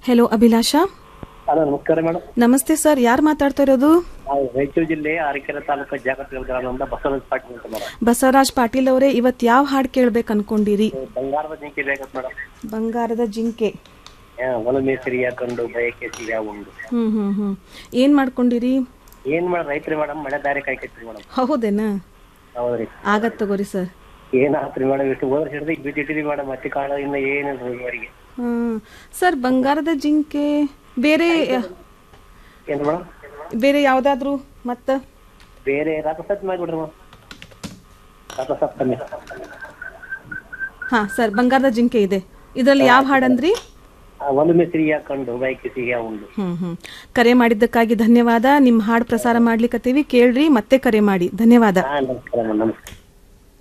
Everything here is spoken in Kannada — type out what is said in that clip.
ಹೆಲೋ ಅಭಿಲಾಷಾ ಹಲೋ ನಮಸ್ಕಾರ ಮೇಡಮ್ ನಮಸ್ತೆ ಸರ್ ಯಾರು ಮಾತಾಡ್ತಾ ಇರೋದು ನಾವು ರಾಯಚೂರು ಜಿಲ್ಲೆ ಆರಿಕೆರೆ ತಾಲೂಕು ಜಾಗತಿಕ ಗ್ರಾಮದಿಂದ ಬಸವರಾಜ ಪಾಟೀಲ್ ಅಂತ ಮೇಡಮ್ ಬಸವರಾಜ್ ಪಾಟೀಲ್ ಅವರೇ ಇವತ್ತು ಯಾವ ಹಾಡು ಕೇಳ್ಬೇಕು ಅನ್ಕೊಂಡಿರಿ ಬಂಗಾರದ ಜಿಂಕೆ ಬೇಕಂತ ಮೇಡಮ್ ಬಂಗಾರದ ಜಿಂಕೆ ಒಲಮೆ ಸಿರಿಯ ಕಂಡು ಬಯಕೆ ಸಿರಿಯ ಉಂಡು ಹ್ಮ್ ಹ್ಮ್ ಹ್ಮ್ ಏನ್ ಮಾಡ್ಕೊಂಡಿರಿ ಏನ್ ಮಾಡ ರೈತರಿ ಮೇಡಮ್ ಮಳೆ ದಾರಿ ಕಾಯ್ಕೈತ್ರಿ ಮೇಡಮ್ ಹೌದೇನಾ ಹೌದ್ರಿ ಆಗತ್ ತಗೋರಿ ಸರ್ ಏನ್ ಆತ್ರಿ ಮೇಡಮ್ ಇಷ್ಟು ಹೋದ್ರ ಹಿಡ್ದು ಈಗ ಬಿಟ್ಟಿಟ್ಟಿರಿ ಮೇಡಮ್ ಮತ್ತೆ ಕಾಳ ಇನ್ನ ಏನಿಲ್ಲ ಇವರಿಗೆ ಹ್ಮ್ ಸರ್ ಬಂಗಾರದ ಜಿಂಕೆ ಬೇರೆ ಏನ್ ಮೇಡಮ್ ಬೇರೆ ಯಾವ್ದಾದ್ರು ಮತ್ತ ಬೇರೆ ರಥಸಪ್ತಮಿ ಆಗ್ಬಿಡ್ರಿ ಮೇಡಮ್ ರಥಸಪ್ತಮಿ ಹಾ ಸರ್ ಬಂಗಾರದ ಜಿಂಕೆ ಇದೆ ಇದರಲ್ಲಿ ಯಾವ ಹಾಡಂದ್ರಿ ಆ, ಒಲಮೆ ಸಿರಿಯ ಕಂಡು ಬಯಕೆ ಸಿರಿಯ ಉಂಡು ಹ್ಮ್ ಹ್ಮ್ ಕರೆ ಮಾಡಿದ್ದಕ್ಕಾಗಿ ಧನ್ಯವಾದ ನಿಮ್ ಹಾಡು ಪ್ರಸಾರ ಮಾಡ್ಲಿಕ್ಕತ್ತೀವಿ ಕೇಳ್ರಿ ಮತ್ತೆ ಕರೆ ಮಾಡಿ ಧನ್ಯವಾದ ಹಾ ನಮಸ್ಕಾರ ಮೇಡಮ್ ನಮಸ್ಕಾರ